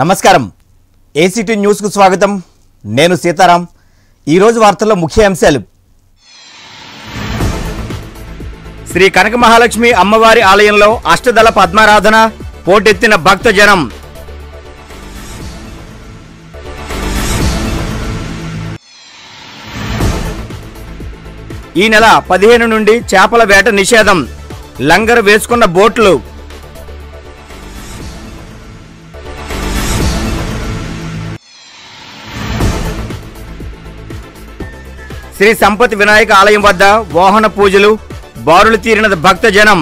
నమస్కారం ఏసీటీ న్యూస్కు స్వాగతం నేను సీతారాం ఈరోజు వార్తల్లో ముఖ్య అంశాలు శ్రీ కనక మహాలక్ష్మి అమ్మవారి ఆలయంలో అష్టదళ పద్మారాధన పోటెత్తిన భక్త జనం ఈ నెల పదిహేను నుండి చేపల వేట నిషేధం లంగర్ వేసుకున్న బోట్లు శ్రీ సంపత్ వినాయక ఆలయం వద్ద వాహన పూజలు బారులు తీరిన భక్త జనం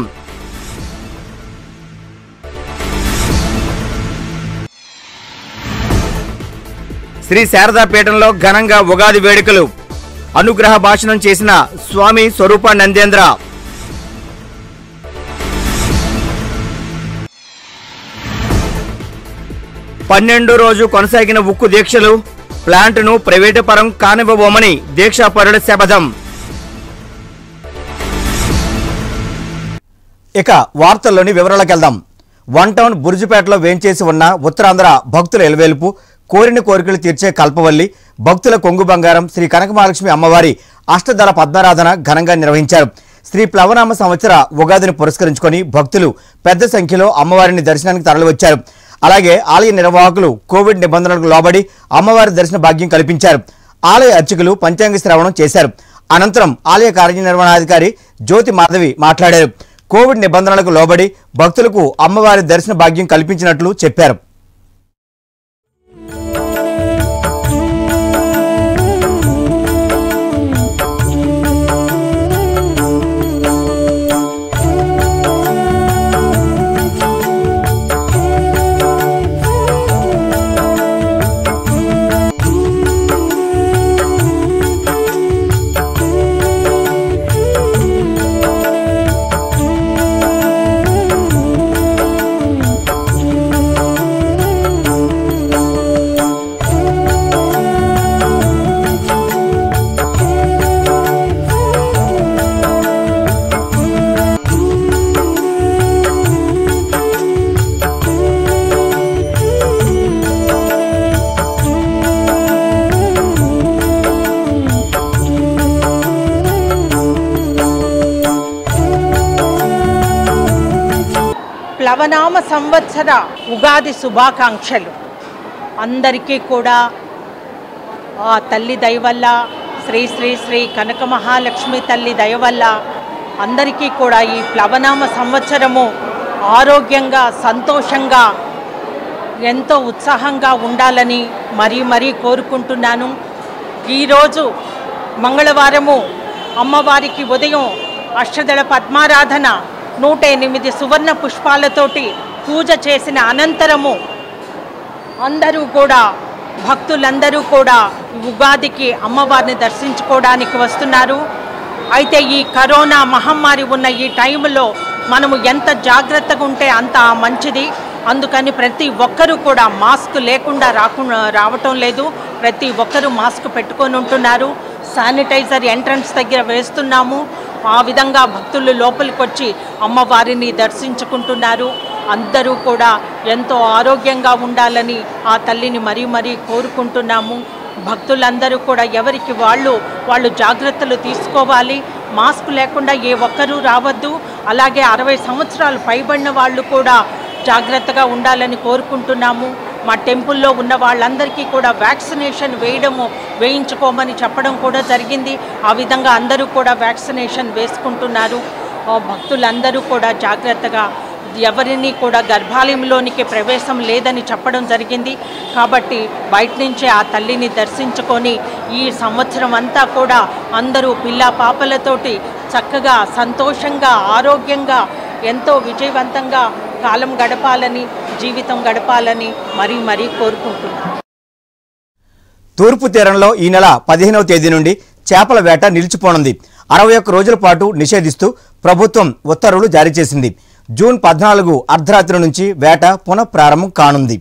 శ్రీ శారదాపీఠంలో ఘనంగా ఉగాది వేడుకలు అనుగ్రహ భాషణం చేసిన స్వామి స్వరూప నందేంద్ర పన్నెండో రోజు కొనసాగిన ఉక్కు దీక్షలు ప్లాంట్ను ప్రైవేటు పరం కానివ్వబోమని దీక్షాపరుల శపథం ఇక వార్తల్లోని వివరాలకు వెళ్దాం వన్ టౌన్ బుర్జుపేటలో వేంచేసి ఉన్న ఉత్తరాంధ్ర భక్తుల ఎలవేలుపు కోరిన కోరికలు తీర్చే కల్పవల్లి భక్తుల కొంగు బంగారం శ్రీ కనకమహాలక్ష్మి అమ్మవారి అష్టదళ పద్మారాధన ఘనంగా నిర్వహించారు శ్రీ ప్లవనామ సంవత్సర ఉగాదిని పురస్కరించుకొని భక్తులు పెద్ద సంఖ్యలో అమ్మవారిని దర్శనానికి తరలివచ్చారు అలాగే ఆలయ నిర్వాహకులు కోవిడ్ నిబంధనలకు లోబడి అమ్మవారి దర్శన భాగ్యం కల్పించారు ఆలయ అర్చకులు పంచాంగ శ్రవణం చేశారు అనంతరం ఆలయ కార్యనిర్వహణాధికారి జ్యోతి మాధవి మాట్లాడారు కోవిడ్ నిబంధనలకు లోబడి భక్తులకు అమ్మవారి దర్శన భాగ్యం కల్పించినట్లు చెప్పారు ప్లవనామ సంవత్సర ఉగాది శుభాకాంక్షలు అందరికీ కూడా ఆ తల్లి దయ వల్ల శ్రీ శ్రీ శ్రీ కనక మహాలక్ష్మి తల్లి దయ వల్ల అందరికీ కూడా ఈ ప్లవనామ సంవత్సరము ఆరోగ్యంగా సంతోషంగా ఎంతో ఉత్సాహంగా ఉండాలని మరీ మరీ కోరుకుంటున్నాను ఈరోజు మంగళవారము అమ్మవారికి ఉదయం అష్టదళ పద్మారాధన నూట ఎనిమిది సువర్ణ పుష్పాలతోటి పూజ చేసిన అనంతరము అందరూ కూడా భక్తులందరూ కూడా ఉగాదికి అమ్మవారిని దర్శించుకోవడానికి వస్తున్నారు అయితే ఈ కరోనా మహమ్మారి ఉన్న ఈ టైంలో మనము ఎంత జాగ్రత్తగా ఉంటే అంత మంచిది అందుకని ప్రతి ఒక్కరూ కూడా మాస్క్ లేకుండా రాకుండా రావటం లేదు ప్రతి ఒక్కరూ మాస్క్ పెట్టుకొని ఉంటున్నారు శానిటైజర్ ఎంట్రన్స్ దగ్గర వేస్తున్నాము ఆ విధంగా భక్తులు లోపలికి వచ్చి అమ్మవారిని దర్శించుకుంటున్నారు అందరూ కూడా ఎంతో ఆరోగ్యంగా ఉండాలని ఆ తల్లిని మరీ మరీ కోరుకుంటున్నాము భక్తులందరూ కూడా ఎవరికి వాళ్ళు వాళ్ళు జాగ్రత్తలు తీసుకోవాలి మాస్క్ లేకుండా ఏ ఒక్కరూ రావద్దు అలాగే అరవై సంవత్సరాలు పైబడిన వాళ్ళు కూడా జాగ్రత్తగా ఉండాలని కోరుకుంటున్నాము మా టెంపుల్లో ఉన్న వాళ్ళందరికీ కూడా వ్యాక్సినేషన్ వేయడము వేయించుకోమని చెప్పడం కూడా జరిగింది ఆ విధంగా అందరూ కూడా వ్యాక్సినేషన్ వేసుకుంటున్నారు ఆ భక్తులందరూ కూడా జాగ్రత్తగా ఎవరిని కూడా గర్భాలయంలోనికి ప్రవేశం లేదని చెప్పడం జరిగింది కాబట్టి బయట నుంచే ఆ తల్లిని దర్శించుకొని ఈ సంవత్సరం అంతా కూడా అందరూ పిల్ల పాపలతోటి చక్కగా సంతోషంగా ఆరోగ్యంగా ఎంతో విజయవంతంగా కాలం గడపాలని జీవితం గడపాలని మరీ మరీ కోరుకుంటున్నాను తూర్పు తీరంలో ఈ నెల పదిహేనవ తేదీ నుండి చేపల వేట నిలిచిపోనుంది అరవై ఒక్క రోజుల పాటు నిషేధిస్తూ ప్రభుత్వం ఉత్తర్వులు జారీ చేసింది జూన్ పద్నాలుగు అర్ధరాత్రి నుంచి వేట పునః ప్రారంభం కానుంది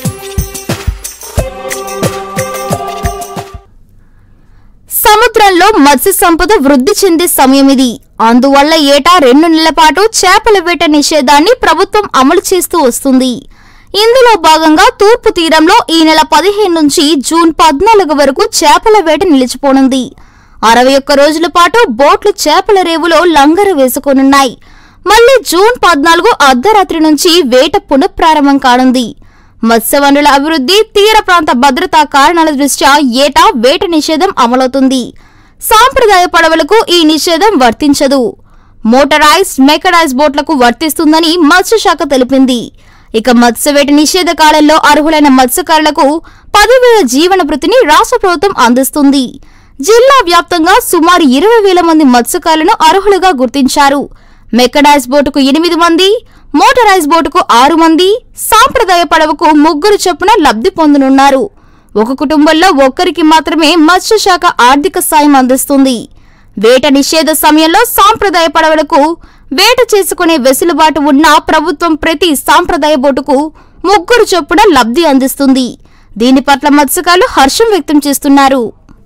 సముద్రంలో మత్స్య సంపద వృద్ధి చెందే సమయం ఇది అందువల్ల ఏటా రెండు నెలల పాటు చేపల వేట నిషేధాన్ని ప్రభుత్వం అమలు చేస్తూ వస్తుంది ఇందులో భాగంగా తూర్పు తీరంలో ఈ నెల పదిహేను నుంచి జూన్ పద్నాలుగు వరకు చేపల వేట నిలిచిపోనుంది అరవై ఒక్క రోజుల పాటు బోట్లు చేపల రేవులో లంగర వేసుకోనున్నాయి మళ్లీ జూన్ పద్నాలుగు అర్ధరాత్రి నుంచి వేట పునఃప్రారంభం కానుంది మత్స్యవనుల అభివృద్ధి తీర ప్రాంత భద్రతా కారణాల దృష్ట్యా ఏటా వేట నిషేధం అమలవుతుంది సాంప్రదాయ పడవలకు ఈ నిషేధం వర్తించదు మోటరైజ్ మెకడైజ్ బోట్లకు వర్తిస్తుందని మత్స్యశాఖ తెలిపింది ఇక మత్స్యవేట నిషేధ కాలంలో అర్హులైన మత్స్యకారులకు పదివేల జీవన భృతిని రాష్ట్ర ప్రభుత్వం అందిస్తుంది జిల్లా వ్యాప్తంగా సుమారు ఇరవై వేల మంది మత్స్యకారులను అర్హులుగా గుర్తించారు మెకడైజ్ బోటుకు ఎనిమిది మంది మోటరైజ్ బోటుకు ఆరు మంది సాంప్రదాయ పడవకు ముగ్గురు చొప్పున లబ్ధి పొందనున్నారు ఒక కుటుంబంలో ఒక్కరికి మాత్రమే మత్స్యశాఖ ఆర్థిక సాయం అందిస్తుంది వేట నిషేధ సమయంలో సాంప్రదాయ పడవలకు వేట చేసుకునే వెసులుబాటు ఉన్న ప్రభుత్వం ప్రతి సాంప్రదాయ బోటుకు ముగ్గురు చొప్పున లబ్ధి అందిస్తుంది దీని పట్ల మత్స్యకారులు హర్షం వ్యక్తం చేస్తున్నారు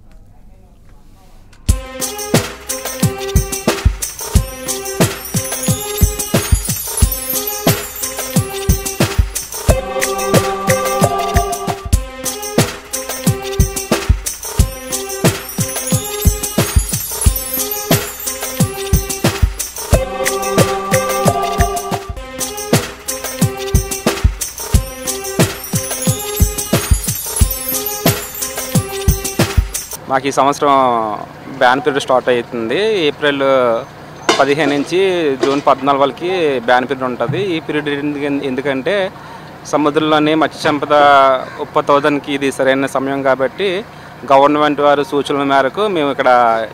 మాకు ఈ సంవత్సరం బ్యాన్ పీరియడ్ స్టార్ట్ అవుతుంది ఏప్రిల్ పదిహేను నుంచి జూన్ పద్నాలుగు వరకు బ్యాన్ పీరియడ్ ఉంటుంది ఈ పీరియడ్ ఎందుకు- ఎందుకంటే సముద్రంలోని మత్స్య సంపద ఉత్పత్తి అవడానికి ఇది సరైన సమయం కాబట్టి గవర్నమెంట్ వారి సూచనల మేరకు మేము ఇక్కడ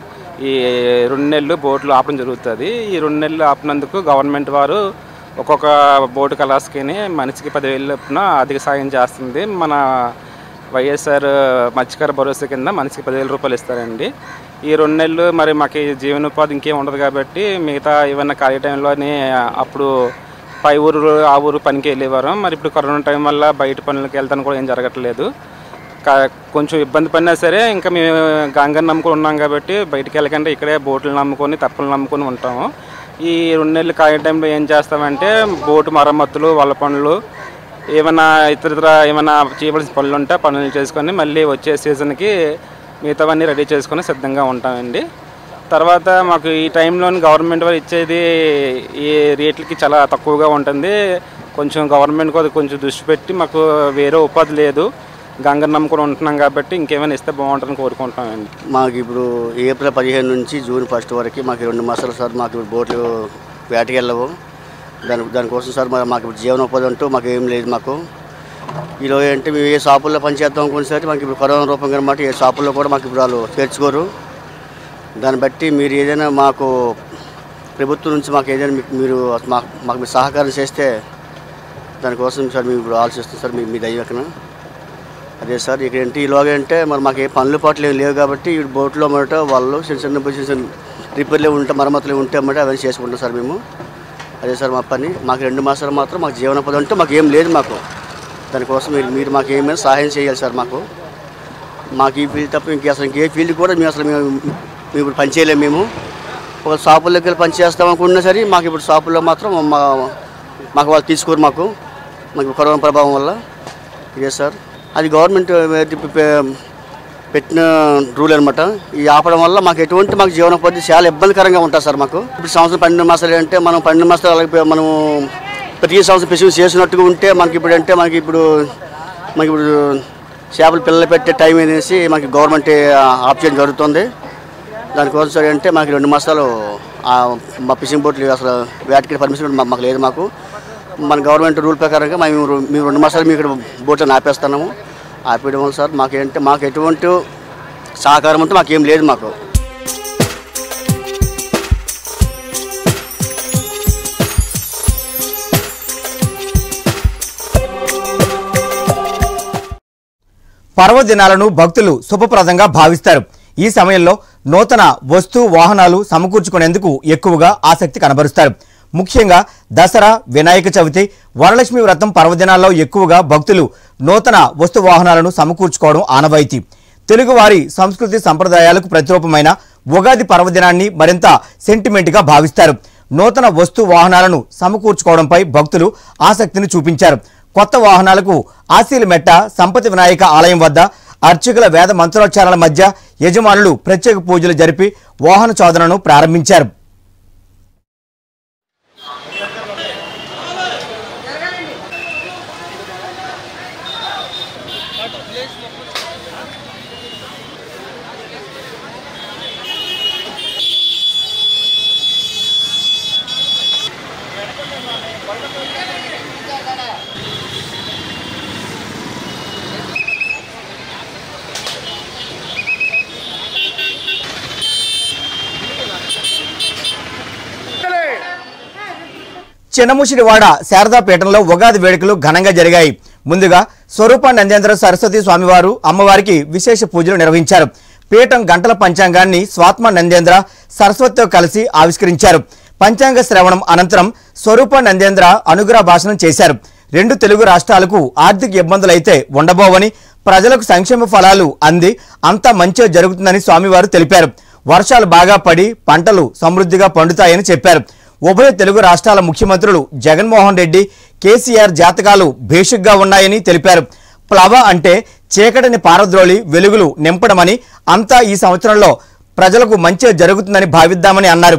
ఈ రెండు నెలలు బోట్లు ఆపడం జరుగుతుంది ఈ రెండు నెలలు ఆపినందుకు గవర్నమెంట్ వారు ఒక్కొక్క బోటు కలాస్కి మనిషికి పదివేలు చొప్పున ఆర్థిక సాయం చేస్తుంది మన వైఎస్ఆర్ మత్స్యకార భరోసా కింద మనిషికి పదివేల రూపాయలు ఇస్తారండి ఈ రెండు నెలలు మరి మాకు ఈ జీవనోపాధి ఇంకేం ఉండదు కాబట్టి మిగతా ఏమన్నా ఖాళీ టైంలోని అప్పుడు పై ఊరు ఆ ఊరు పనికి వెళ్ళేవారు మరి ఇప్పుడు కరోనా టైం వల్ల బయట పనులకు వెళ్తాను కూడా ఏం జరగట్లేదు కా- కొంచెం ఇబ్బంది పడినా సరే ఇంకా మేము గంగని నమ్ముకొని ఉన్నాం కాబట్టి బయటికి వెళ్ళకంటే ఇక్కడే బోట్లు నమ్ముకొని తప్పులు నమ్ముకొని ఉంటాము ఈ రెండు నెలలు ఖాళీ టైంలో ఏం చేస్తామంటే బోటు మరమ్మతులు వల్ల పనులు ఏమైనా ఇతర ఇతర ఏమైనా చేయవలసిన పనులు ఉంటే ఆ పనులు చేసుకొని మళ్ళీ వచ్చే సీజన్కి మిగతావన్నీ రెడీ చేసుకొని సిద్ధంగా ఉంటామండి తర్వాత మాకు ఈ టైంలో గవర్నమెంట్ వారు ఇచ్చేది ఈ రేట్లకి చాలా తక్కువగా ఉంటుంది కొంచెం గవర్నమెంట్ కూడా కొంచెం దృష్టి పెట్టి మాకు వేరే ఉపాధి లేదు గంగని నమ్ముకొని ఉంటున్నాం కాబట్టి ఇంకేమైనా ఇస్తే బాగుంటుందని కోరుకుంటున్నామండి మాకు ఇప్పుడు ఏప్రిల్ పదిహేను నుంచి జూన్ ఫస్ట్ వరకు మాకు రెండు మాసాలు సార్ మాకు ఇప్పుడు బోట్లు వేటకి వెళ్ళవు దాని దానికోసం సార్ మరి మాకు ఇప్పుడు జీవనోపాధి అంటూ మాకు ఏం లేదు మాకు ఈరోజు అంటే మేము ఏ షాపుల్లో పనిచేద్దాం అనుకున్న సరే మాకు ఇప్పుడు కరోనా రూపంగా అనమాట ఏ షాపుల్లో కూడా మాకు ఇప్పుడు వాళ్ళు చేర్చుకోరు దాన్ని బట్టి మీరు ఏదైనా మాకు ప్రభుత్వం నుంచి మాకు ఏదైనా మీకు మీరు మాకు మాకు మీరు సహకారం చేస్తే దానికోసం సార్ మేము ఇప్పుడు ఆలోచిస్తాం సార్ మీ మీ దైవకన అదే సార్ ఇక్కడ ఏంటి ఈలోగా అంటే మరి మాకు ఏ పనులు పాటలు ఏం లేవు కాబట్టి ఈ బోట్లో అన్నమాట వాళ్ళు చిన్న చిన్న చిన్న చిన్న రిపేర్లు ఉంటే మరమ్మతులు ఉంటే అన్నమాట అవన్నీ చేసుకుంటాం సార్ మేము అదే సార్ మా పని మాకు రెండు మాసాలు మాత్రం మాకు జీవనోపాధి అంటే మాకు ఏం లేదు మాకు దానికోసం మీరు మీరు మాకు ఏమైనా సహాయం చేయాలి సార్ మాకు మాకు ఈ ఫీల్డ్ తప్ప ఇంక అసలు ఇంకే ఫీల్డ్ కూడా మేము అసలు మేము మేము ఇప్పుడు పని చేయలేము మేము ఒక షాపుల్లోకి వెళ్ళి పని చేస్తాం అనుకున్నా సరే మాకు ఇప్పుడు షాపుల్లో మాత్రం మా మాకు వాళ్ళు తీసుకోరు మాకు మాకు కరోనా ప్రభావం వల్ల ఇదే సార్ అది గవర్నమెంట్ పెట్టిన రూల్ అనమాట ఈ ఆపడం వల్ల మాకు ఎటువంటి మాకు జీవనోపాధి చాలా ఇబ్బందికరంగా ఉంటుంది సార్ మాకు ఇప్పుడు సంవత్సరం పన్నెండు మాసాలు అంటే మనం పన్నెండు మాసాలు అలాగే మనం ప్రతి సంవత్సరం పెసి చేసినట్టుగా ఉంటే మనకి ఇప్పుడు అంటే మనకి ఇప్పుడు మనకి ఇప్పుడు చేపలు పిల్లలు పెట్టే టైం అనేసి మనకి గవర్నమెంట్ ఆప్ చేయడం జరుగుతుంది దానికోసం సరే అంటే మాకు రెండు మాసాలు ఆ మా ఫిషింగ్ బోట్లు అసలు వేటకి పర్మిషన్ మా- మాకు లేదు మాకు మన గవర్నమెంట్ రూల్ ప్రకారంగా మేము రు- మేము రెండు మాసాలు మేము ఇక్కడ బోట్లను ఆపేస్తున్నాము ఆపేయడం వల్ల సార్ మాకేంటే మాకు ఎటువంటి సహకారం అంతా మాకేం లేదు మాకు పర్వదినాలను భక్తులు శుభప్రదంగా భావిస్తారు ఈ సమయంలో నూతన వస్తు వాహనాలు సమకూర్చుకునేందుకు ఎక్కువగా ఆసక్తి కనబరుస్తారు ముఖ్యంగా దసరా వినాయక చవితి వరలక్ష్మి వ్రతం పర్వదినాల్లో ఎక్కువగా భక్తులు నూతన వస్తు వాహనాలను సమకూర్చుకోవడం ఆనవాయితీ తెలుగువారి సంస్కృతి సంప్రదాయాలకు ప్రతిరూపమైన ఉగాది పర్వదినాన్ని మరింత సెంటిమెంట్గా భావిస్తారు నూతన వస్తు వాహనాలను సమకూర్చుకోవడంపై భక్తులు ఆసక్తిని చూపించారు కొత్త వాహనాలకు ఆశీల మెట్ట సంపతి వినాయక ఆలయం వద్ద అర్చకుల వేద మంత్రోచ్చారాల మధ్య యజమానులు ప్రత్యేక పూజలు జరిపి వాహన చోదనను ప్రారంభించారు చిన్నముషిడివాడ శారదాపీఠంలో ఉగాది వేడుకలు ఘనంగా జరిగాయి ముందుగా స్వరూప నందేంద్ర సరస్వతి స్వామివారు అమ్మవారికి విశేష పూజలు నిర్వహించారు పీఠం గంటల పంచాంగాన్ని స్వాత్మ నందేంద్ర సరస్వతితో కలిసి ఆవిష్కరించారు పంచాంగ శ్రవణం అనంతరం స్వరూప నందేంద్ర అనుగ్రహ భాషణం చేశారు రెండు తెలుగు రాష్ట్రాలకు ఆర్థిక ఇబ్బందులైతే ఉండబోవని ప్రజలకు సంక్షేమ ఫలాలు అంది అంతా మంచిగా జరుగుతుందని స్వామివారు తెలిపారు వర్షాలు బాగా పడి పంటలు సమృద్ధిగా పండుతాయని చెప్పారు ఉభయ తెలుగు రాష్ట్రాల ముఖ్యమంత్రులు జగన్మోహన్ రెడ్డి కేసీఆర్ జాతకాలు భేషుగ్గా ఉన్నాయని తెలిపారు ప్లవ అంటే చీకటిని పారద్రోలి వెలుగులు నింపడమని అంతా ఈ సంవత్సరంలో ప్రజలకు మంచి జరుగుతుందని భావిద్దామని అన్నారు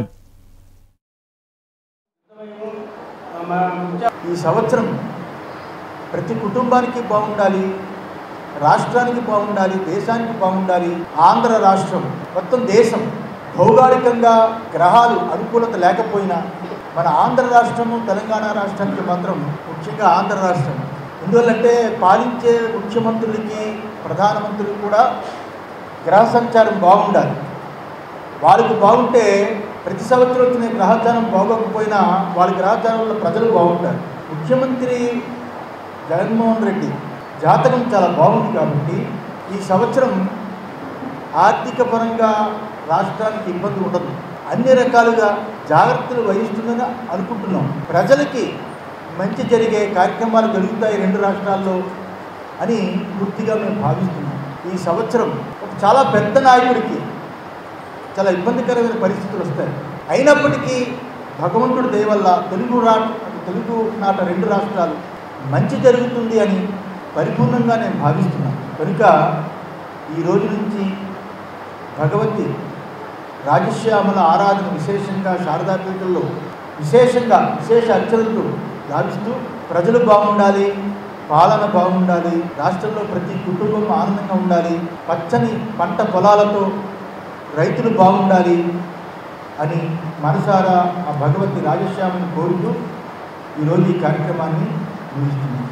ఈ సంవత్సరం ప్రతి కుటుంబానికి బాగుండాలి రాష్ట్రానికి బాగుండాలి దేశానికి బాగుండాలి ఆంధ్ర రాష్ట్రం మొత్తం దేశం భౌగోళికంగా గ్రహాలు అనుకూలత లేకపోయినా మన ఆంధ్ర రాష్ట్రము తెలంగాణ రాష్ట్రానికి మాత్రం ముఖ్యంగా ఆంధ్ర రాష్ట్రం ఎందువల్లంటే పాలించే ముఖ్యమంత్రులకి ప్రధానమంత్రులకు కూడా గ్రహ సంచారం బాగుండాలి వాళ్ళకి బాగుంటే ప్రతి సంవత్సరం వచ్చిన గ్రహచారం బాగోకపోయినా వాళ్ళ గ్రహచారంలో ప్రజలు బాగుంటారు ముఖ్యమంత్రి జగన్మోహన్ రెడ్డి జాతకం చాలా బాగుంది కాబట్టి ఈ సంవత్సరం ఆర్థిక పరంగా రాష్ట్రానికి ఇబ్బంది ఉండదు అన్ని రకాలుగా జాగ్రత్తలు వహిస్తుందని అనుకుంటున్నాం ప్రజలకి మంచి జరిగే కార్యక్రమాలు జరుగుతాయి రెండు రాష్ట్రాల్లో అని పూర్తిగా మేము భావిస్తున్నాం ఈ సంవత్సరం ఒక చాలా పెద్ద నాయకుడికి చాలా ఇబ్బందికరమైన పరిస్థితులు వస్తాయి అయినప్పటికీ భగవంతుడి దయ వల్ల తెలుగు రా తెలుగు నాట రెండు రాష్ట్రాలు మంచి జరుగుతుంది అని పరిపూర్ణంగా నేను భావిస్తున్నాను కనుక ఈ రోజు నుంచి భగవతి రాజశ్యామల ఆరాధన విశేషంగా శారదాపీఠంలో విశేషంగా విశేష అర్చనలతో భావిస్తూ ప్రజలు బాగుండాలి పాలన బాగుండాలి రాష్ట్రంలో ప్రతి కుటుంబం ఆనందంగా ఉండాలి పచ్చని పంట పొలాలతో రైతులు బాగుండాలి అని మనసారా ఆ భగవతి రాజశ్యామని కోరుతూ ఈరోజు ఈ కార్యక్రమాన్ని ముగిస్తున్నాను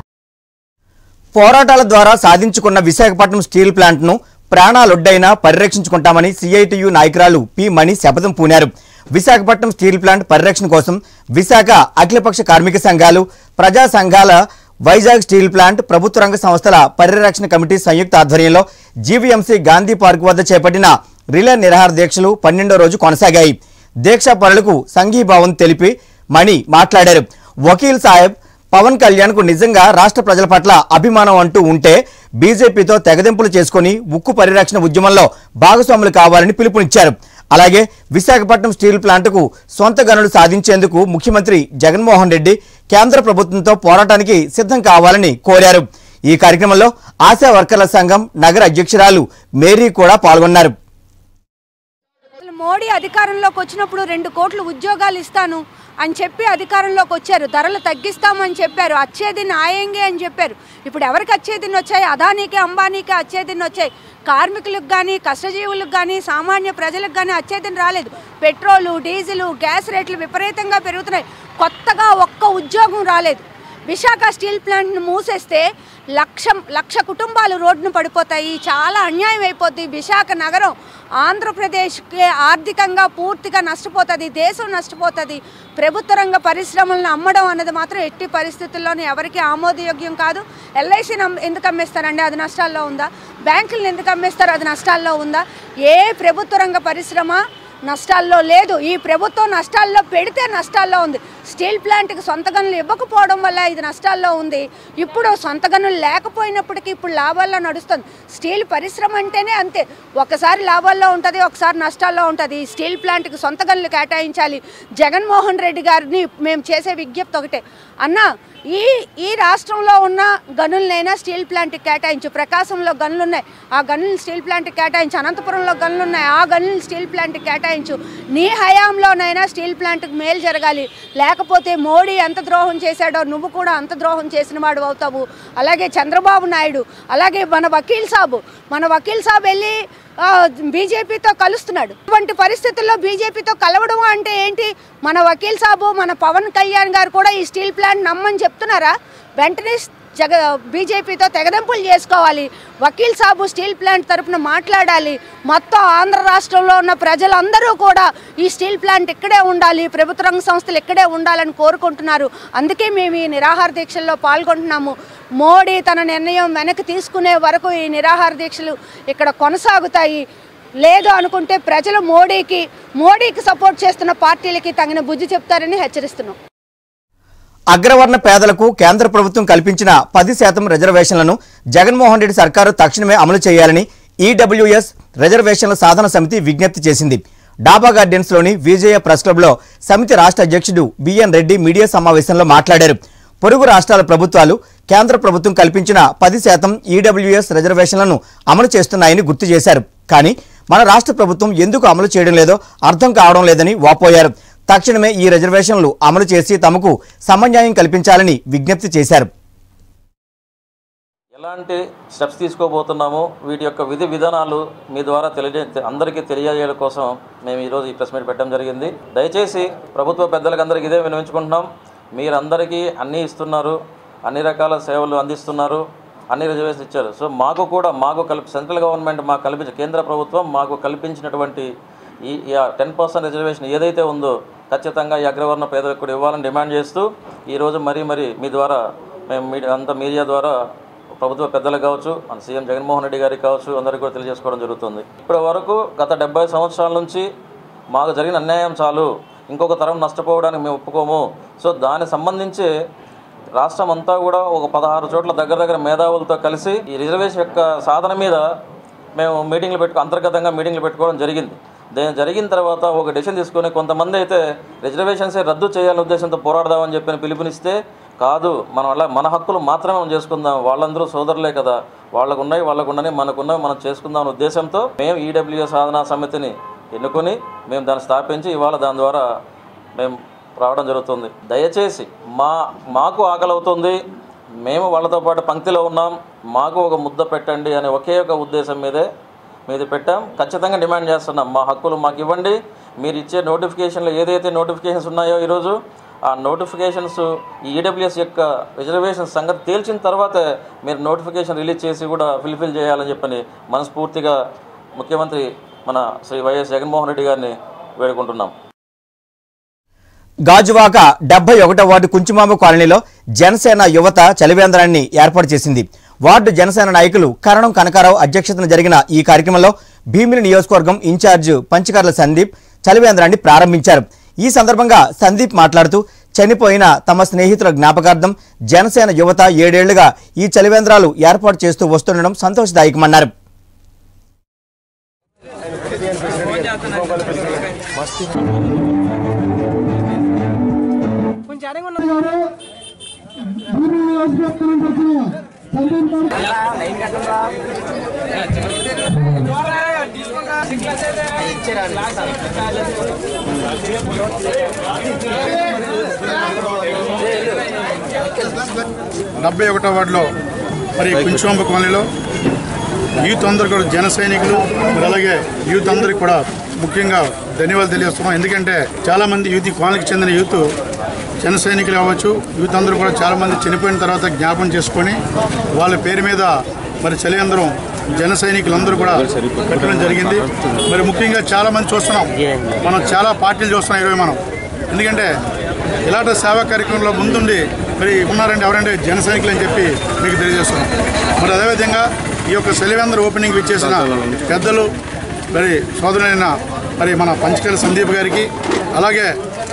పోరాటాల ద్వారా సాధించుకున్న విశాఖపట్నం స్టీల్ ప్లాంట్ను ప్రాణాలొడ్డైనా పరిరక్షించుకుంటామని సిఐటియు నాయకురాలు పి మణి శపథం పూనారు విశాఖపట్నం స్టీల్ ప్లాంట్ పరిరక్షణ కోసం విశాఖ అఖిలపక్ష కార్మిక సంఘాలు ప్రజా సంఘాల వైజాగ్ స్టీల్ ప్లాంట్ ప్రభుత్వ రంగ సంస్థల పరిరక్షణ కమిటీ సంయుక్త ఆధ్వర్యంలో జీవీఎంసీ గాంధీ పార్క్ వద్ద చేపట్టిన రిలే నిరాహార దీక్షలు పన్నెండో రోజు కొనసాగాయి దీక్షా పనులకు సంఘీభావం తెలిపి మణి మాట్లాడారు వకీల్ సాహెబ్ పవన్ కళ్యాణ్ కు నిజంగా రాష్ట్ర ప్రజల పట్ల అభిమానం అంటూ ఉంటే బీజేపీతో తెగదెంపులు చేసుకుని ఉక్కు పరిరక్షణ ఉద్యమంలో భాగస్వాములు కావాలని పిలుపునిచ్చారు అలాగే విశాఖపట్నం స్టీల్ ప్లాంట్కు సొంత గనులు సాధించేందుకు ముఖ్యమంత్రి జగన్మోహన్ రెడ్డి కేంద్ర ప్రభుత్వంతో పోరాటానికి సిద్ధం కావాలని కోరారు ఈ కార్యక్రమంలో ఆశా వర్కర్ల సంఘం నగర అధ్యక్షురాలు మేరీ కూడా పాల్గొన్నారు అసలు మోడీ అధికారంలోకి వచ్చినప్పుడు రెండు కోట్లు ఉద్యోగాలు ఇస్తాను అని చెప్పి అధికారంలోకి వచ్చారు ధరలు తగ్గిస్తామని చెప్పారు అచ్చేదిన్ ఆయంగే అని చెప్పారు ఇప్పుడు ఎవరికి అచ్చేదిన్ వచ్చాయి అదానీకి అంబానీకి అచ్చేదిన్ వచ్చాయి కార్మికులకు కానీ కష్టజీవులకు కానీ సామాన్య ప్రజలకు కానీ అచ్చేదిన్ రాలేదు పెట్రోలు డీజిలు గ్యాస్ రేట్లు విపరీతంగా పెరుగుతున్నాయి కొత్తగా ఒక్క ఉద్యోగం రాలేదు విశాఖ స్టీల్ ప్లాంట్ను మూసేస్తే లక్ష లక్ష కుటుంబాలు రోడ్డున పడిపోతాయి చాలా అన్యాయం అయిపోద్ది విశాఖ నగరం ఆంధ్రప్రదేశ్కి ఆర్థికంగా పూర్తిగా నష్టపోతుంది దేశం నష్టపోతుంది ప్రభుత్వ రంగ పరిశ్రమలను అమ్మడం అన్నది మాత్రం ఎట్టి పరిస్థితుల్లోనూ ఎవరికి ఆమోదయోగ్యం కాదు ఎల్ఐసిని ఎందుకు అమ్మేస్తారండి అది నష్టాల్లో ఉందా బ్యాంకులను ఎందుకు అమ్మేస్తారు అది నష్టాల్లో ఉందా ఏ ప్రభుత్వ రంగ పరిశ్రమ నష్టాల్లో లేదు ఈ ప్రభుత్వం నష్టాల్లో పెడితే నష్టాల్లో ఉంది స్టీల్ ప్లాంట్కి సొంత గనులు ఇవ్వకపోవడం వల్ల ఇది నష్టాల్లో ఉంది ఇప్పుడు సొంత గనులు లేకపోయినప్పటికీ ఇప్పుడు లాభాల్లో నడుస్తుంది స్టీల్ పరిశ్రమ అంటేనే అంతే ఒకసారి లాభాల్లో ఉంటుంది ఒకసారి నష్టాల్లో ఉంటుంది ఈ స్టీల్ ప్లాంట్కి సొంత గనులు కేటాయించాలి జగన్మోహన్ రెడ్డి గారిని మేము చేసే విజ్ఞప్తి ఒకటే అన్న ఈ ఈ రాష్ట్రంలో ఉన్న గనులనైనా స్టీల్ ప్లాంట్కి కేటాయించు ప్రకాశంలో గనులు ఉన్నాయి ఆ గనులు స్టీల్ ప్లాంట్కి కేటాయించు అనంతపురంలో గనులు ఉన్నాయి ఆ గనులు స్టీల్ ప్లాంట్కి కేటాయించు నీ హయాంలోనైనా స్టీల్ ప్లాంట్కి మేలు జరగాలి లేకపోతే మోడీ ఎంత ద్రోహం చేశాడో నువ్వు కూడా అంత ద్రోహం చేసిన వాడు అవుతావు అలాగే చంద్రబాబు నాయుడు అలాగే మన వకీల్ సాబు మన వకీల్ సాబ్ వెళ్ళి ఆ, బీజేపీతో కలుస్తున్నాడు ఇటువంటి పరిస్థితుల్లో బీజేపీతో కలవడం అంటే ఏంటి మన వకీల్ సాబు మన పవన్ కళ్యాణ్ గారు కూడా ఈ స్టీల్ ప్లాంట్ నమ్మని చెప్తున్నారా వెంటనే జగ బీజేపీతో తెగదెంపులు చేసుకోవాలి వకీల్ సాబు స్టీల్ ప్లాంట్ తరపున మాట్లాడాలి మొత్తం ఆంధ్ర రాష్ట్రంలో ఉన్న ప్రజలందరూ కూడా ఈ స్టీల్ ప్లాంట్ ఇక్కడే ఉండాలి ప్రభుత్వ రంగ సంస్థలు ఇక్కడే ఉండాలని కోరుకుంటున్నారు అందుకే మేము ఈ నిరాహార దీక్షల్లో పాల్గొంటున్నాము మోడీ తన నిర్ణయం వెనక్కి తీసుకునే వరకు ఈ నిరాహార దీక్షలు ఇక్కడ కొనసాగుతాయి లేదు అనుకుంటే ప్రజలు మోడీకి మోడీకి సపోర్ట్ చేస్తున్న పార్టీలకి తగిన బుద్ధి చెప్తారని హెచ్చరిస్తున్నాం అగ్రవర్ణ పేదలకు కేంద్ర ప్రభుత్వం కల్పించిన పది శాతం రిజర్వేషన్లను జగన్మోహన్ రెడ్డి సర్కారు తక్షణమే అమలు చేయాలని ఈడబ్ల్యూఎస్ రిజర్వేషన్ల సాధన సమితి విజ్ఞప్తి చేసింది డాబా గార్డెన్స్ లోని విజయ ప్రెస్ క్లబ్ లో సమితి రాష్ట్ర అధ్యక్షుడు బిఎన్ రెడ్డి మీడియా సమావేశంలో మాట్లాడారు పొరుగు రాష్ట్రాల ప్రభుత్వాలు కేంద్ర ప్రభుత్వం కల్పించిన పది శాతం ఈడబ్ల్యూఎస్ రిజర్వేషన్లను అమలు చేస్తున్నాయని గుర్తు చేశారు కానీ మన రాష్ట్ర ప్రభుత్వం ఎందుకు అమలు చేయడం లేదో అర్థం కావడం లేదని వాపోయారు తక్షణమే ఈ రిజర్వేషన్లు అమలు చేసి తమకు సమన్యాయం కల్పించాలని విజ్ఞప్తి చేశారు ఎలాంటి స్టెప్స్ తీసుకోబోతున్నామో వీటి యొక్క విధి విధానాలు మీ ద్వారా తెలియజే అందరికీ తెలియజేయడం కోసం మేము ఈరోజు ఈ ప్రెస్ మీట్ పెట్టడం జరిగింది దయచేసి ప్రభుత్వ పెద్దలకు అందరికీ ఇదే వినిపించుకుంటున్నాం మీరందరికీ అన్నీ ఇస్తున్నారు అన్ని రకాల సేవలు అందిస్తున్నారు అన్ని రిజర్వేషన్ ఇచ్చారు సో మాకు కూడా మాకు కల్పి సెంట్రల్ గవర్నమెంట్ మాకు కల్పించిన కేంద్ర ప్రభుత్వం మాకు కల్పించినటువంటి ఈ టెన్ పర్సెంట్ రిజర్వేషన్ ఏదైతే ఉందో ఖచ్చితంగా ఈ అగ్రవర్ణ పేదలకు కూడా ఇవ్వాలని డిమాండ్ చేస్తూ ఈరోజు మరీ మరీ మీ ద్వారా మేము మీడియా అంత మీడియా ద్వారా ప్రభుత్వ పెద్దలకు కావచ్చు మన సీఎం జగన్మోహన్ రెడ్డి గారికి కావచ్చు అందరికీ కూడా తెలియజేసుకోవడం జరుగుతుంది ఇప్పటి వరకు గత డెబ్బై సంవత్సరాల నుంచి మాకు జరిగిన అన్యాయం చాలు ఇంకొక తరం నష్టపోవడానికి మేము ఒప్పుకోము సో దానికి సంబంధించి రాష్ట్రం అంతా కూడా ఒక పదహారు చోట్ల దగ్గర దగ్గర మేధావులతో కలిసి ఈ రిజర్వేషన్ యొక్క సాధన మీద మేము మీటింగ్లు పెట్టుకో అంతర్గతంగా మీటింగ్లు పెట్టుకోవడం జరిగింది దేని జరిగిన తర్వాత ఒక డెసిషన్ తీసుకొని కొంతమంది అయితే రిజర్వేషన్సే రద్దు చేయాలనే ఉద్దేశంతో పోరాడదామని చెప్పి పిలుపునిస్తే కాదు మన వల్ల మన హక్కులు మాత్రమే మనం చేసుకుందాం వాళ్ళందరూ సోదరులే కదా వాళ్ళకు ఉన్నాయి వాళ్ళకు ఉండని మనకున్నవి మనం చేసుకుందాం అనే ఉద్దేశంతో మేము ఈడబ్ల్యూ సాధనా సమితిని ఎన్నుకొని మేము దాన్ని స్థాపించి ఇవాళ దాని ద్వారా మేము రావడం జరుగుతుంది దయచేసి మా మాకు ఆకలి అవుతుంది మేము వాళ్ళతో పాటు పంక్తిలో ఉన్నాం మాకు ఒక ముద్ద పెట్టండి అనే ఒకే ఒక ఉద్దేశం మీదే మీద పెట్టాం ఖచ్చితంగా డిమాండ్ చేస్తున్నాం మా హక్కులు మాకు ఇవ్వండి మీరు ఇచ్చే నోటిఫికేషన్లు ఏదైతే నోటిఫికేషన్స్ ఉన్నాయో ఈరోజు ఆ నోటిఫికేషన్స్ ఈ ఈడబ్ల్యూఎస్ యొక్క రిజర్వేషన్ సంగతి తేల్చిన తర్వాతే మీరు నోటిఫికేషన్ రిలీజ్ చేసి కూడా ఫిల్ఫిల్ చేయాలని చెప్పని మనస్ఫూర్తిగా ముఖ్యమంత్రి మన శ్రీ వైఎస్ జగన్మోహన్ రెడ్డి గారిని వేడుకుంటున్నాం గాజువాక డెబ్బై ఒకటో వార్డు కుంచుమామ కాలనీలో జనసేన యువత చలివేంద్రాన్ని ఏర్పాటు చేసింది వార్డు జనసేన నాయకులు కరణం కనకారావు అధ్యక్షతన జరిగిన ఈ కార్యక్రమంలో భీమిలి నియోజకవర్గం ఇన్ఛార్జ్ పంచకర్ల సందీప్ చలివేంద్రాన్ని ప్రారంభించారు ఈ సందర్భంగా సందీప్ మాట్లాడుతూ చనిపోయిన తమ స్నేహితుల జ్ఞాపకార్థం జనసేన యువత ఏడేళ్లుగా ఈ చలివేంద్రాలు ఏర్పాటు చేస్తూ వస్తుండడం సంతోషదాయకమన్నారు డెబ్బై ఒకటో వార్డులో మరి కుంచువంబ కాలనీలో యూత్ అందరూ కూడా జన సైనికులు మరి అలాగే యూత్ అందరికి కూడా ముఖ్యంగా ధన్యవాదాలు తెలియజేస్తున్నాం ఎందుకంటే చాలామంది యూత్ ఈ కాలనీకి చెందిన యూత్ జన సైనికులు అవ్వచ్చు యూత్ అందరూ కూడా చాలామంది చనిపోయిన తర్వాత జ్ఞాపం చేసుకొని వాళ్ళ పేరు మీద మరి చలియందరం జన సైనికులందరూ కూడా పెట్టడం జరిగింది మరి ముఖ్యంగా చాలామంది చూస్తున్నాం మనం చాలా పార్టీలు చూస్తున్నాం ఈరోజు మనం ఎందుకంటే ఇలాంటి సేవా కార్యక్రమంలో ముందుండి మరి ఉన్నారంటే ఎవరంటే జన సైనికులు అని చెప్పి మీకు తెలియజేస్తున్నాం మరి అదేవిధంగా ఈ యొక్క సెలివేందర్ ఓపెనింగ్ ఇచ్చేసిన పెద్దలు మరి సోదరులైన మరి మన పంచకల సందీప్ గారికి అలాగే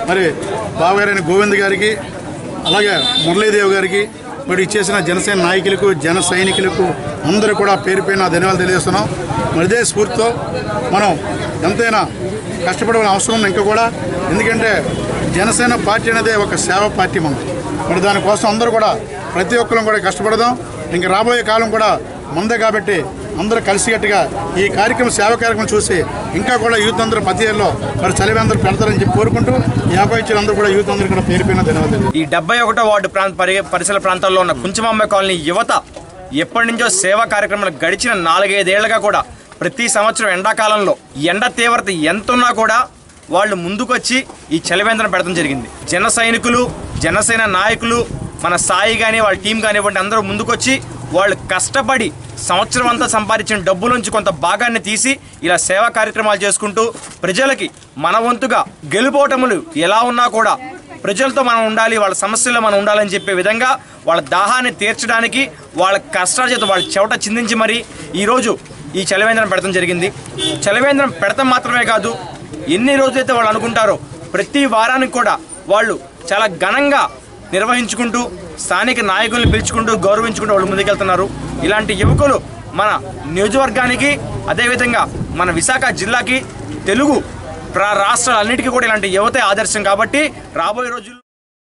మరి బావగారైన గోవింద్ గారికి అలాగే మురళీదేవి గారికి మరి ఇచ్చేసిన జనసేన నాయకులకు జన సైనికులకు అందరూ కూడా పేరు పైన ధన్యవాదాలు తెలియజేస్తున్నాం మరి ఇదే స్ఫూర్తితో మనం ఎంతైనా కష్టపడవలసిన అవసరం ఉంది ఇంకా కూడా ఎందుకంటే జనసేన పార్టీ అనేది ఒక సేవ పార్టీ మనం మరి దానికోసం అందరూ కూడా ప్రతి ఒక్కరం కూడా కష్టపడదాం ఇంకా రాబోయే కాలం కూడా ముందే కాబట్టి అందరూ కలిసికట్టుగా ఈ కార్యక్రమం సేవ కార్యక్రమం చూసి ఇంకా కూడా యూత్ అందరూ ప్రతి ఇయర్లో మరి చలివి అందరూ పెడతారని చెప్పి కోరుకుంటూ ఈ అవకాశం అందరూ కూడా యూత్ అందరూ కూడా పేరు పైన ధన్యవాదాలు ఈ డెబ్బై ఒకటో వార్డు ప్రాంత పరి పరిసర ప్రాంతాల్లో ఉన్న కుంచమాంబ కాలనీ యువత ఎప్పటి నుంచో సేవా కార్యక్రమాలు గడిచిన నాలుగైదేళ్లుగా కూడా ప్రతి సంవత్సరం ఎండాకాలంలో ఎండ తీవ్రత ఎంత ఉన్నా కూడా వాళ్ళు ముందుకొచ్చి ఈ చలివేంద్రం పెడతాం జరిగింది జన సైనికులు జనసేన నాయకులు మన సాయి కానీ వాళ్ళ టీం కానివ్వండి అందరూ ముందుకొచ్చి వాళ్ళు కష్టపడి సంవత్సరం అంతా సంపాదించిన డబ్బుల నుంచి కొంత భాగాన్ని తీసి ఇలా సేవా కార్యక్రమాలు చేసుకుంటూ ప్రజలకి మన వంతుగా గెలుపోటములు ఎలా ఉన్నా కూడా ప్రజలతో మనం ఉండాలి వాళ్ళ సమస్యల్లో మనం ఉండాలని చెప్పే విధంగా వాళ్ళ దాహాన్ని తీర్చడానికి వాళ్ళ కష్టాల చేత వాళ్ళ చెవట చిందించి మరి ఈరోజు ఈ చలవేంద్రం పెడతాం జరిగింది చలవేంద్రం పెడతాం మాత్రమే కాదు ఎన్ని రోజులైతే వాళ్ళు అనుకుంటారో ప్రతి వారానికి కూడా వాళ్ళు చాలా ఘనంగా నిర్వహించుకుంటూ స్థానిక నాయకుల్ని పిలుచుకుంటూ గౌరవించుకుంటూ వాళ్ళు ముందుకెళ్తున్నారు ఇలాంటి యువకులు మన నియోజకవర్గానికి అదేవిధంగా మన విశాఖ జిల్లాకి తెలుగు ప్రా రాష్ట్రాలన్నిటికీ కూడా ఇలాంటి యువతే ఆదర్శం కాబట్టి రాబోయే రోజుల్లో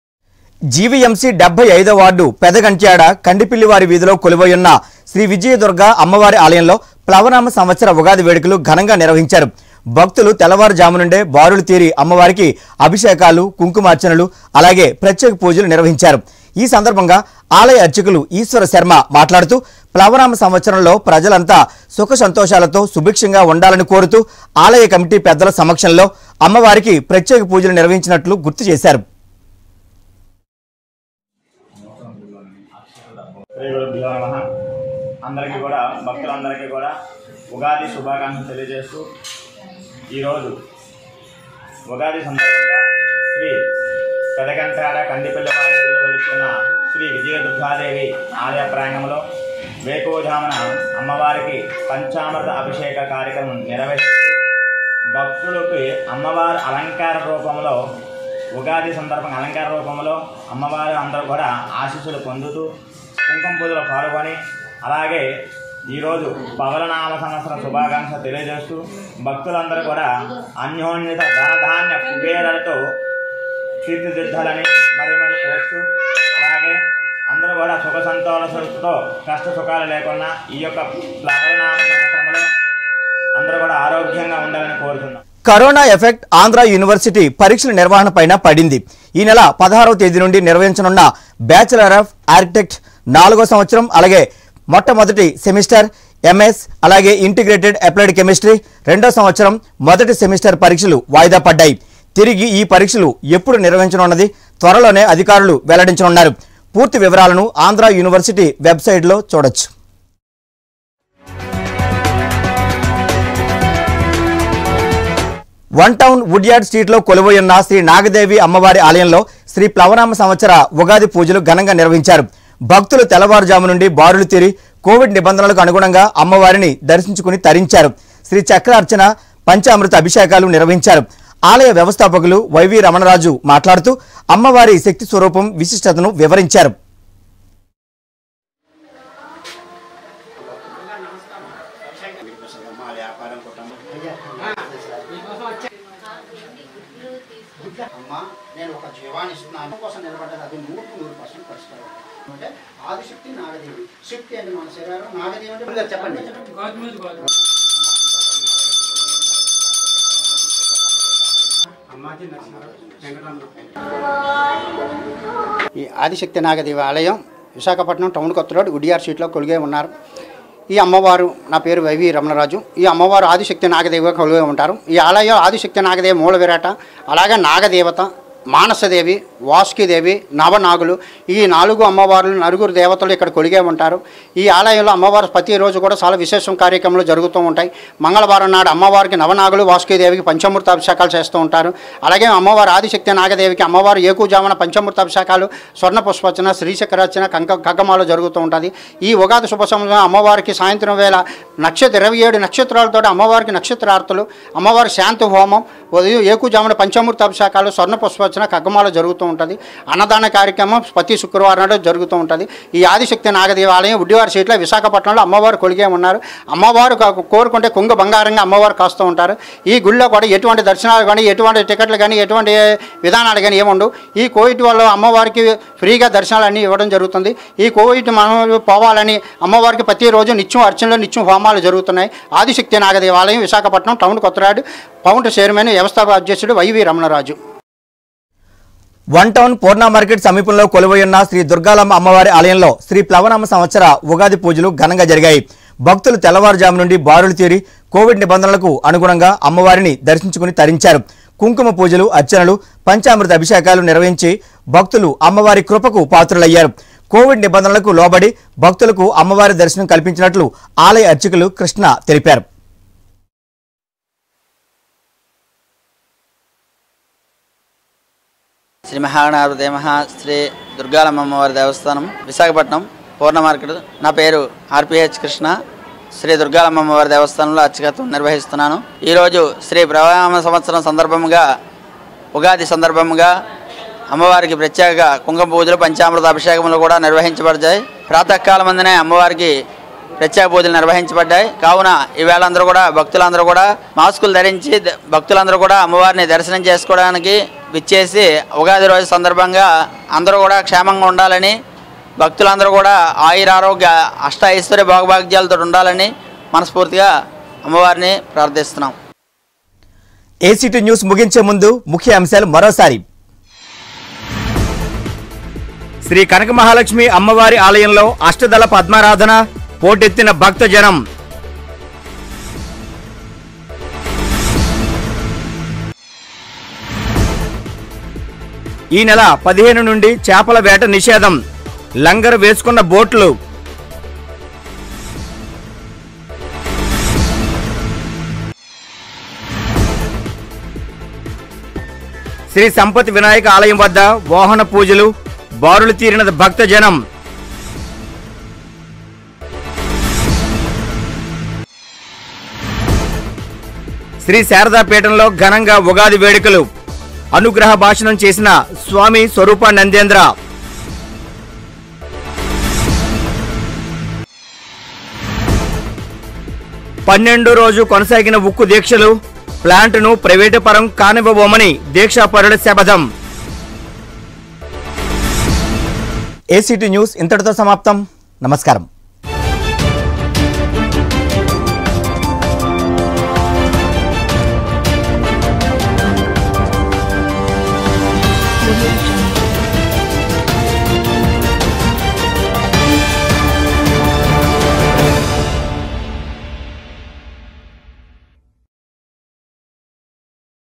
జీవీఎంసీ డెబ్బై ఐదో వార్డు పెదగంట్యాడ కండిపిల్లివారి వీధిలో కొలువయున్న శ్రీ విజయదుర్గ అమ్మవారి ఆలయంలో ప్లవనామ సంవత్సర ఉగాది వేడుకలు ఘనంగా నిర్వహించారు భక్తులు తెల్లవారుజాము నుండే బారులు తీరి అమ్మవారికి అభిషేకాలు కుంకుమార్చనలు అలాగే ప్రత్యేక పూజలు నిర్వహించారు ఈ సందర్భంగా ఆలయ అర్చకులు ఈశ్వర శర్మ మాట్లాడుతూ ప్లవనామ సంవత్సరంలో ప్రజలంతా సుఖ సంతోషాలతో సుభిక్షంగా ఉండాలని కోరుతూ ఆలయ కమిటీ పెద్దల సమక్షంలో అమ్మవారికి ప్రత్యేక పూజలు నిర్వహించినట్లు గుర్తు చేశారు శ్రీ గురుభ్యో నమ అందరికీ కూడా భక్తులందరికీ కూడా ఉగాది శుభాకాంక్షలు తెలియజేస్తూ ఈరోజు ఉగాది సందర్భంగా శ్రీ పెదగంటాడ కందిపల్లి వారిలో వెలుస్తున్న శ్రీ విజయ దుర్గాదేవి ఆలయ ప్రాంగంలో వేకువజామున అమ్మవారికి పంచామృత అభిషేక కార్యక్రమం నిర్వహిస్తూ భక్తులకి అమ్మవారి అలంకార రూపంలో ఉగాది సందర్భంగా అలంకార రూపంలో అమ్మవారు అందరూ కూడా ఆశీస్సులు పొందుతూ కుంకుమ పూజలో పాల్గొని అలాగే ఈరోజు పవలనామ సంవత్సరం శుభాకాంక్ష తెలియజేస్తూ భక్తులందరూ కూడా అన్యోన్యత ధనధాన్య కుబేరాలతో తీర్చిదిద్దాలని మరి మరి కోరుతూ అలాగే అందరూ కూడా సుఖ సంతోషాలతో కష్ట సుఖాలు లేకుండా ఈ యొక్క పవలనామ సంవత్సరంలో అందరూ కూడా ఆరోగ్యంగా ఉండాలని కోరుతున్నాం కరోనా ఎఫెక్ట్ ఆంధ్ర యూనివర్సిటీ పరీక్షల నిర్వహణ పైన పడింది ఈ నెల పదహారవ తేదీ నుండి నిర్వహించనున్న బ్యాచిలర్ ఆఫ్ ఆర్కిటెక్ట్ నాలుగో సంవత్సరం అలాగే మొట్టమొదటి సెమిస్టర్ ఎంఎస్ అలాగే ఇంటిగ్రేటెడ్ అప్లైడ్ కెమిస్ట్రీ రెండో సంవత్సరం మొదటి సెమిస్టర్ పరీక్షలు వాయిదా పడ్డాయి తిరిగి ఈ పరీక్షలు ఎప్పుడు నిర్వహించనున్నది త్వరలోనే అధికారులు వెల్లడించనున్నారు పూర్తి వివరాలను ఆంధ్ర యూనివర్సిటీ వెబ్సైట్లో చూడొచ్చు వన్ టౌన్ వుడ్యార్డ్ స్ట్రీట్లో కొలువయున్న శ్రీ నాగదేవి అమ్మవారి ఆలయంలో శ్రీ ప్లవనామ సంవత్సర ఉగాది పూజలు ఘనంగా నిర్వహించారు భక్తులు తెల్లవారుజాము నుండి బారులు తీరి కోవిడ్ నిబంధనలకు అనుగుణంగా అమ్మవారిని దర్శించుకుని తరించారు శ్రీ చక్ర అర్చన పంచామృత అభిషేకాలు నిర్వహించారు ఆలయ వ్యవస్థాపకులు వైవి రమణరాజు మాట్లాడుతూ అమ్మవారి శక్తి స్వరూపం విశిష్టతను వివరించారు అమ్మా నేను ఒక జీవాన్ని ఇస్తున్నాను కోసం నిలబడ్డది అది నూరు నూరు పర్సెంట్ పరిష్కారం అంటే ఆదిశక్తి నాగదేవి శక్తి అంటే మన శరీరం నాగదేవి అంటే మీరు చెప్పండి ఈ ఆదిశక్తి నాగదేవి ఆలయం విశాఖపట్నం టౌన్ కొత్త రోడ్ గుడియార్ స్ట్రీట్లో కొలిగే ఉన్నారు ఈ అమ్మవారు నా పేరు వైవి రమణరాజు ఈ అమ్మవారు ఆదిశక్తి నాగదేవిగా కొలువై ఉంటారు ఈ ఆలయం ఆదిశక్తి నాగదేవి మూల విరాట అలాగే నాగదేవత మానసదేవి వాసుకిదేవి నవనాగులు ఈ నాలుగు అమ్మవార్లు నలుగురు దేవతలు ఇక్కడ కొలిగే ఉంటారు ఈ ఆలయంలో అమ్మవారు ప్రతిరోజు కూడా చాలా విశేషం కార్యక్రమాలు జరుగుతూ ఉంటాయి మంగళవారం నాడు అమ్మవారికి నవనాగులు వాసుకిదేవికి పంచమూర్త అభిషేకాలు చేస్తూ ఉంటారు అలాగే అమ్మవారు ఆదిశక్తి నాగదేవికి అమ్మవారు ఏకూజామున పంచమూర్త అభిషేకాలు స్వర్ణ పుష్పర్చన శ్రీచక్రార్చన కంక కగ్గమాలు జరుగుతూ ఉంటుంది ఈ ఉగాది శుభ సమయంలో అమ్మవారికి సాయంత్రం వేళ నక్షత్ర ఇరవై ఏడు నక్షత్రాలతో అమ్మవారికి నక్షత్రార్తులు అమ్మవారి శాంతి హోమం ఉదయం ఏకుజామున పంచమూర్తి అభిషేకాలు స్వర్ణ పుష్పర్చన వచ్చినా కగ్గమాల జరుగుతూ ఉంటుంది అన్నదాన కార్యక్రమం ప్రతి శుక్రవారం నాడు జరుగుతూ ఉంటుంది ఈ ఆదిశక్తి నాగదేవాలయం ఉడ్డివారి సీట్లో విశాఖపట్నంలో అమ్మవారు కొలిగే ఉన్నారు అమ్మవారు కా- కోరుకుంటే కుంగ బంగారంగా అమ్మవారు కాస్తూ ఉంటారు ఈ గుళ్ళో కూడా ఎటువంటి దర్శనాలు కానీ ఎటువంటి టికెట్లు కానీ ఎటువంటి విధానాలు కానీ ఏముండవు ఈ కోవిడ్ వల్ల అమ్మవారికి ఫ్రీగా దర్శనాలు అన్నీ ఇవ్వడం జరుగుతుంది ఈ కోవిడ్ మనం పోవాలని అమ్మవారికి ప్రతిరోజు నిత్యం అర్చనలు నిత్యం హోమాలు జరుగుతున్నాయి ఆదిశక్తి నాగదేవాలయం విశాఖపట్నం టౌన్ కొత్తరాడు పౌంట్ చైర్మన్ వ్యవస్థాపక అధ్యక్షుడు YV Ramanaraju one town Purna market సమీపంలో కొలువైయున్న శ్రీ దుర్గాలమ్మ అమ్మవారి ఆలయంలో శ్రీ ప్లవనామ సంవత్సర ఉగాది పూజలు ఘనంగా జరిగాయి భక్తులు తెల్లవారుజాము నుండి బారులు తీరి కోవిడ్ నిబంధనలకు అనుగుణంగా అమ్మవారిని దర్శించుకుని తరించారు కుంకుమ పూజలు అర్చనలు పంచామృత అభిషేకాలు నిర్వహించి భక్తులు అమ్మవారి కృపకు పాత్రులయ్యారు కోవిడ్ నిబంధనలకు లోబడి భక్తులకు అమ్మవారి దర్శనం కల్పించినట్లు ఆలయ అర్చకులు కృష్ణ తెలిపారు శ్రీ మహాగణాధిపతి మహా శ్రీ దుర్గాలమ్మ అమ్మవారి దేవస్థానం విశాఖపట్నం పూర్ణ మార్కెట్ నా పేరు ఆర్పిహెచ్ కృష్ణ శ్రీ దుర్గాలమ్మ అమ్మవారి దేవస్థానంలో అర్చకత్వం నిర్వహిస్తున్నాను ఈరోజు శ్రీ ప్రవామ సంవత్సరం సందర్భంగా ఉగాది సందర్భంగా అమ్మవారికి ప్రత్యేక కుంకుమ పూజలు పంచామృత అభిషేకములు కూడా నిర్వహించబడ్డాయి ప్రాతకాలం మందినే అమ్మవారికి ప్రత్యేక పూజలు నిర్వహించబడ్డాయి కావున ఈవేళ అందరూ కూడా భక్తులందరూ కూడా మాస్కులు ధరించి ద- భక్తులందరూ కూడా అమ్మవారిని దర్శనం చేసుకోవడానికి విచ్చేసి ఉగాది రోజు సందర్భంగా అందరూ కూడా క్షేమంగా ఉండాలని భక్తులందరూ కూడా ఆయురారోగ్య అష్ట ఐశ్వర్య భోగభాగ్యాలతో ఉండాలని మనస్ఫూర్తిగా అమ్మవారిని ప్రార్థిస్తున్నాం ఏసీటీ న్యూస్ ముగించే ముందు ముఖ్య అంశాలు మరోసారి శ్రీ కనక మహాలక్ష్మి అమ్మవారి ఆలయంలో అష్టదళ పద్మారాధన పోటెత్తిన భక్తజనం ఈ నెల పదిహేను నుండి చేపల వేట నిషేధం లంగర్ వేసుకున్న బోట్లు శ్రీ సంపత్ వినాయక ఆలయం వద్ద వాహన పూజలు బారులు తీరిన భక్తజనం శ్రీ శారదాపీఠంలో ఘనంగా ఉగాది వేడుకలు అనుగ్రహ భాషణం చేసిన స్వామి స్వరూపానందేంద్ర పన్నెండో రోజు కొనసాగిన ఉక్కు దీక్షలు ప్లాంట్ను ప్రైవేటు పరం కానివ్వబోమని దీక్షాపరుల శపథం ఏసీటీ న్యూస్ ఇంతటితో సమాప్తం నమస్కారం